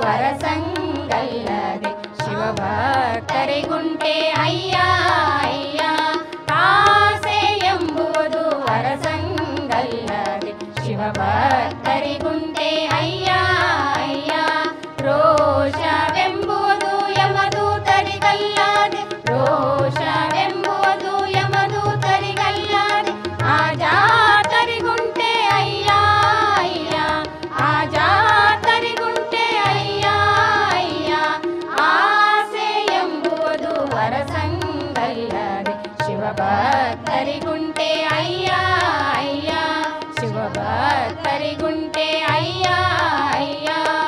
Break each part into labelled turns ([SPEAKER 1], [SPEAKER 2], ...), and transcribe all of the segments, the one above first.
[SPEAKER 1] ಅರಸಂಗಲ್ಲದೆ ಶಿವಭಕ್ತರಿಗುಂಟೆ ಅಯ್ಯ ಅಯ್ಯ ಆಸೆ ಎಂಬುವುದು ಅರಸಂಗಲ್ಲದೆ ಶಿವಭಕ್ತರಿಗುಂಟೆ ಅಯ್ಯ ಅಯ್ಯ ರೋಷವೆಂಬುದು ಯಮದೂತರಿಗಲ್ಲದೆ ರೋಷವೆಂಬುದು ಯಮದೂತರಿಗಲ್ಲದೆ ಆ ಜಾತರಿಗುಂಟೆ ಅಯ್ಯ ಅಯ್ಯ ಆ ಜಾತರಿಗುಂಟೆ ಅಯ್ಯ ಅಯ್ಯ ಆಸೆ ಎಂಬುದು ವರಸಂಗಲ್ಲದೆ ಶಿವಭಕ್ತರಿಗುಂಟೆ ಅಯ್ಯ ಅಯ್ಯ ಶಿವಭಕ್ತರಿಗುಂಟೆ ಅಯ್ಯ ಅಯ್ಯ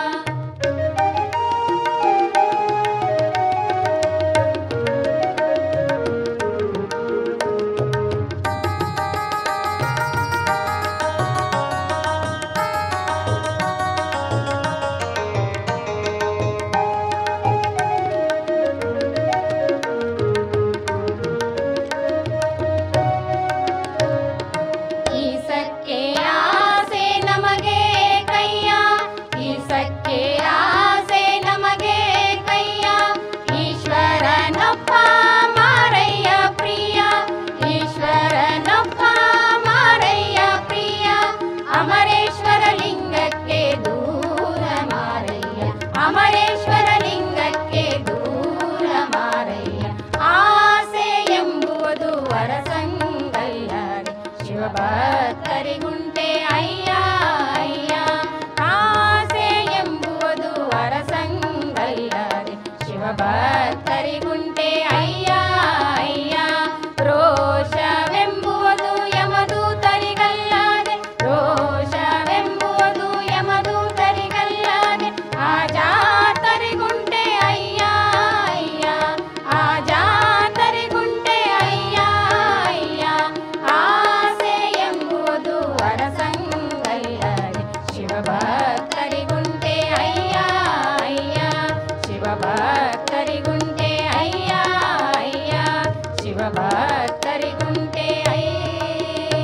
[SPEAKER 1] ಈಸಕ್ಕೆ ಆಸೆ ನಮಗೆ ಕೈಯ ಈಸಕ್ಕೆ ಆಸೆ ನಮಗೆ ಕೈಯ ಈಶ್ವರನೊಪ್ಪ ಮಾರಯ್ಯ ಪ್ರಿಯ ಈಶ್ವರನೊಪ್ಪ ಮಾರಯ್ಯ ಪ್ರಿಯ ಅಮರೇಶ್ವರ ಲಿಂಗಕ್ಕೆ ದೂರ ಮಾರಯ್ಯ ಅಮರೇಶ್ವರ ಲಿಂಗಕ್ಕೆ ದೂರ ಮಾರಯ್ಯ ಆಸೆ ಎಂಬುದು ವರಸಂಗಲ್ಲದೆ ಶಿವಭಕ್ತರಿಗುಂಟೆ ಅಯ್ಯ ಅಯ್ಯ ಆಸೆ ಎಂಬುದು ವರಸಂಗಲ್ಲದೆ ಶಿವಭಕ್ತರಿಗುಂಟೆ ಅಯ್ಯ ಅಯ್ಯ ರೋಷವೆಂಬುವುದು ಯಮದೂತರಿಗಲ್ಲದೆ ರೋಷವೆಂಬುವುದು ಯಮದೂತರಿಗಲ್ಲದೆ ಆ ಜಾತರಿಗುಂಟೆ ಅಯ್ಯ ಅಯ್ಯ ಆ ಜಾತರಿಗುಂಟೆ ಅಯ್ಯ ಅಯ್ಯ ಆಸೆ ಎಂಬುದು ವರಸಂಗಲ್ಲದೆ ಶಿವಭಕ್ತರಿಗುಂಟೆ ಅಯ್ಯ ಅಯ್ಯ ಶಿವಭಕ್ತರಿಗುಂಟೆ ಅಯ್ಯ ಅಯ್ಯ ಶಿವಭಕ್ತರಿಗುಂಟೆ ಅಯ್ಯ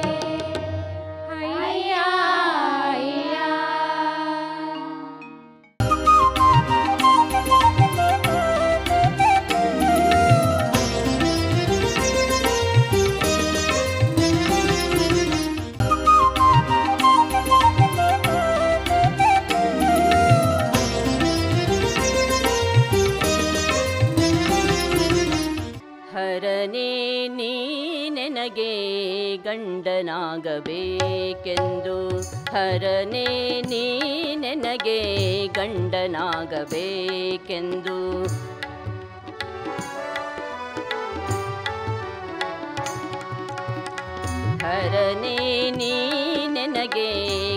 [SPEAKER 1] ಅಯ್ಯ ಅಯ್ಯ
[SPEAKER 2] ಹರನೇ ನೀ ನೆನಗೆ ಗಂಡನಾಗಬೇಕೆಂದು ಹರನೇ ನೀ ನೆನಗೆ ಗಂಡನಾಗಬೇಕೆಂದು ಹರನೇ ನೀ ನೆನಗೆ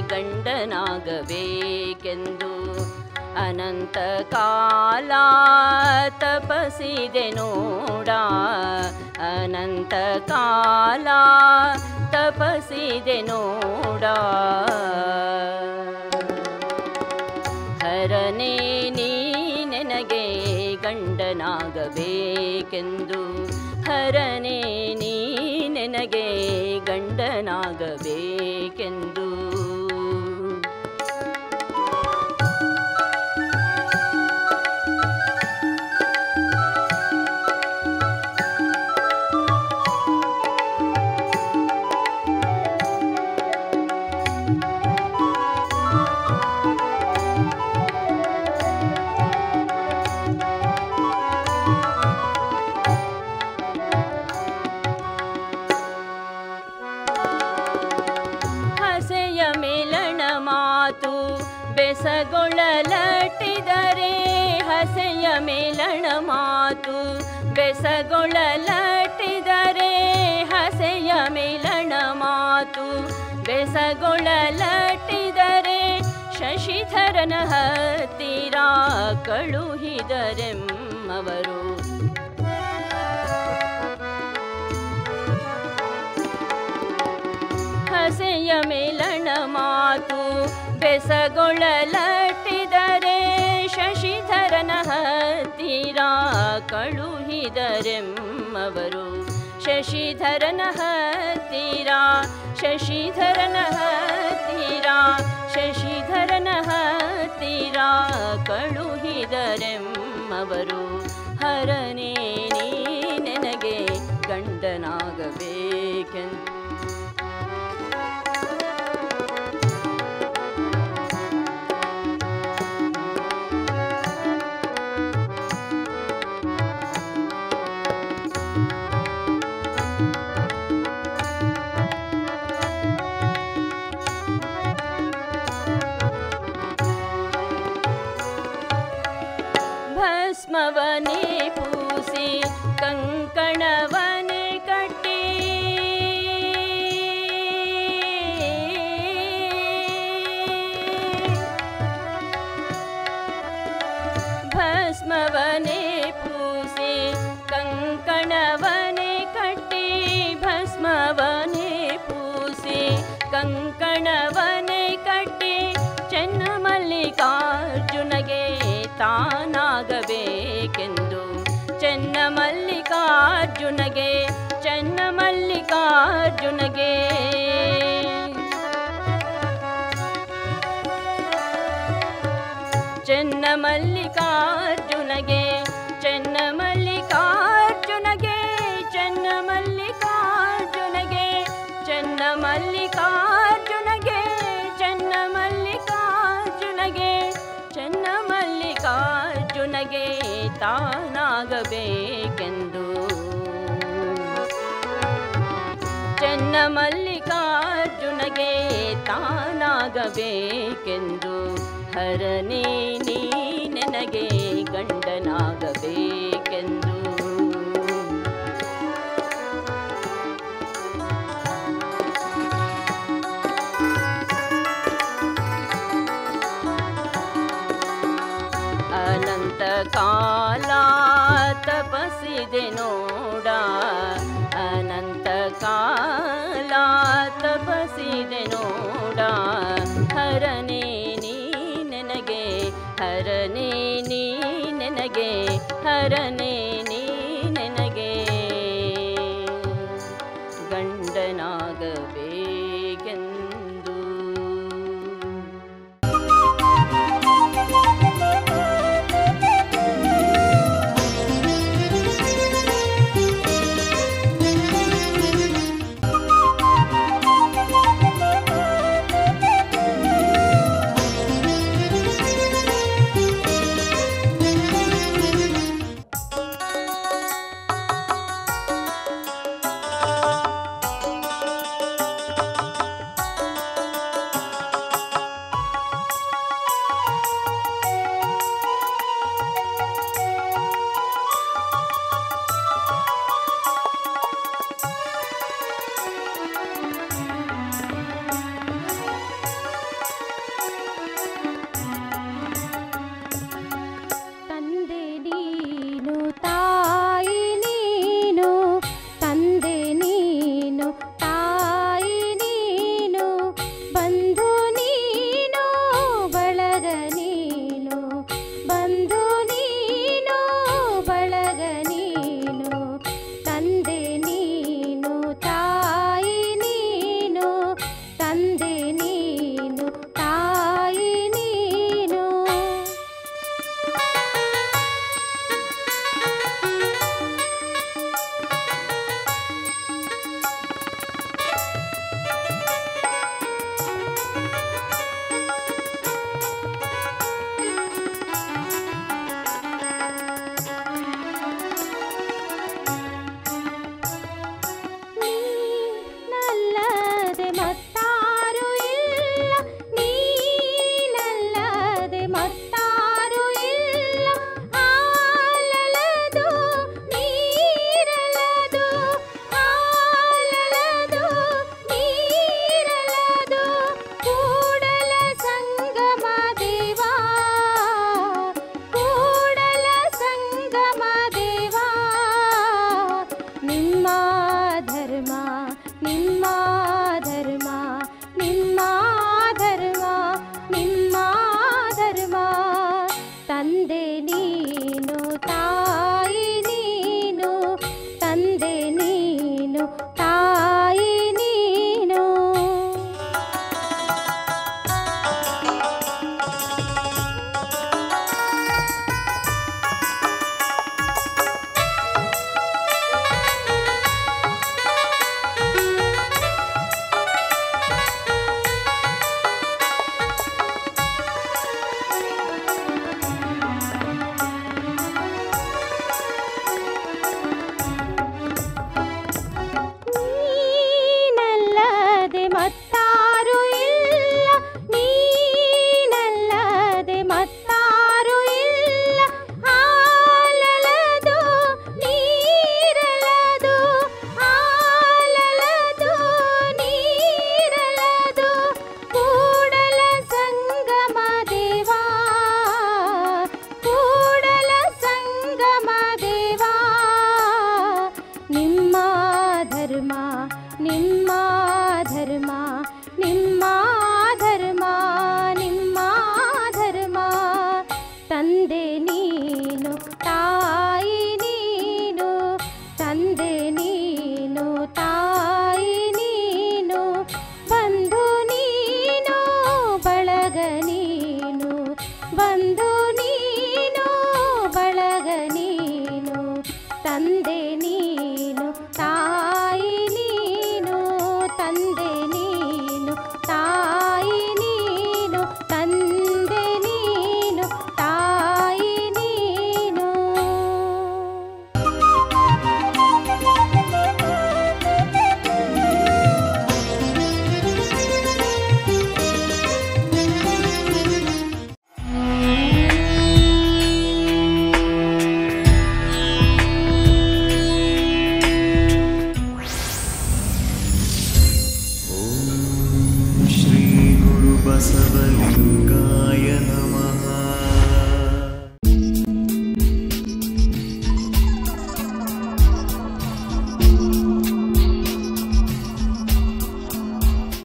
[SPEAKER 2] ಗಂಡನಾಗಬೇಕೆಂದು ಅನಂತ ಕಾಲ ತಪಸಿದೆ ನೋಡ ಅನಂತ ಕಾಲ ತಪಸಿದೆ ನೋಡ ಹರನೇ ನೀ ನೆನಗೆ ಗಂಡನಾಗಬೇಕೆಂದು ಹರನೇ ನೀ ನೆನಗೆ ಗಂಡನಾಗಬೇಕೆಂದು ಹಸೆಯ ಮೇಲಣ ಮಾತು ಬೆಸಗೊಳ್ಳಲಟ್ಟಿದರೆ ಹಸೆಯ ಮೇಲಣ ಮಾತು ಬೆಸಗೊಳ್ಳಲಟ್ಟಿದರೆ ಹಸೆಯ ಮೇಲಣ ಮಾತು ಬೆಸಗೊಳ್ಳಲಟ್ಟಿದರೆ ಶಶಿಧರನ ಹತ್ತಿರ ಕಳುಹಿದರೆಮ್ಮವರು ಹಸೆಯ ಮೇಲಣ ಮಾತು ಬೆಸಗೊಳ್ಳಲಟ್ಟಿದರೆ ಶಶಿಧರನ ಹತ್ತಿರ ಕಳುಹಿದರೆಮ್ಮವರು ಶಶಿಧರನ ಹತ್ತಿರ ಶಶಿಧರನ ಹತ್ತಿರ ಶಶಿಧರನ ಹತ್ತಿರ ಕಳುಹಿದರೆಮ್ಮವರು ಬಯಸಿದರೆಮ್ಮವರು ಹರನೇ ನೀ ನನಗೆ ಗಂಡನಾಗಬೇಕೆಂದು ಭಸ್ಮವನೇ ಪೂಸಿ ಕಂಕಣವನೇ ಕಟ್ಟಿ ಭಸ್ಮವನೇ ಪೂಸಿ ಕಂಕಣವನೇ ಕಟ್ಟಿ ಭಸ್ಮವನೇ ಪೂಸಿ ಕಂಕಣವನೇ ಕಟ್ಟಿ ಚೆನ್ನ ಮಲ್ಲಿಕಾರ್ಜುನಗೆ ತಾನಾಗಬೇಕೆಂದು ಚೆನ್ನ ಮಲ್ಲಿಕಾರ್ಜುನಗೆ ಚೆನ್ನ ಮಲ್ಲಿಕಾರ್ಜುನಗೆ ಚೆನ್ನ ಮಲ್ಲಿಕಾರ್ಜುನಗೆ ಚೆನ್ನ ಮಲ್ಲಿಕಾರ್ಜುನಗೆ ಚೆನ್ನ ಮಲ್ಲಿಕಾರ್ಜುನಗೆ ಚೆನ್ನ ಮಲ್ಲಿಕಾರ್ಜುನಗೆ ಚೆನ್ನ ಮಲ್ಲಿಕಾರ್ಜುನಗೆ ಚೆನ್ನ ಮಲ್ಲಿಕಾರ್ಜುನಗೆ ತಾನಾಗಬೇಕೆಂದು ಚೆನ್ನ ಮಲ್ಲಿಕಾರ್ಜುನಗೆ ತಾನಾಗಬೇಕೆಂದು ಹರನೇ ನೀ ನನಗೆ ಗಂಡನಾಗಬೇಕೆಂದು ಅನಂತ ಕಾಲ ತಪಸಿದೆ ನೋಡ ಅನಂತ ಕಾಲ ತಪಸಿದೆ ನೋಡ ಹರನೇ ನೀ ನನಗೆ ಹರನೇ ನೀ ನನಗೆ ಹರನೇ ನೀ ನನಗೆ ಗಂಡನಾಗಬೇಕೆಂದು
[SPEAKER 1] ಬಂಧು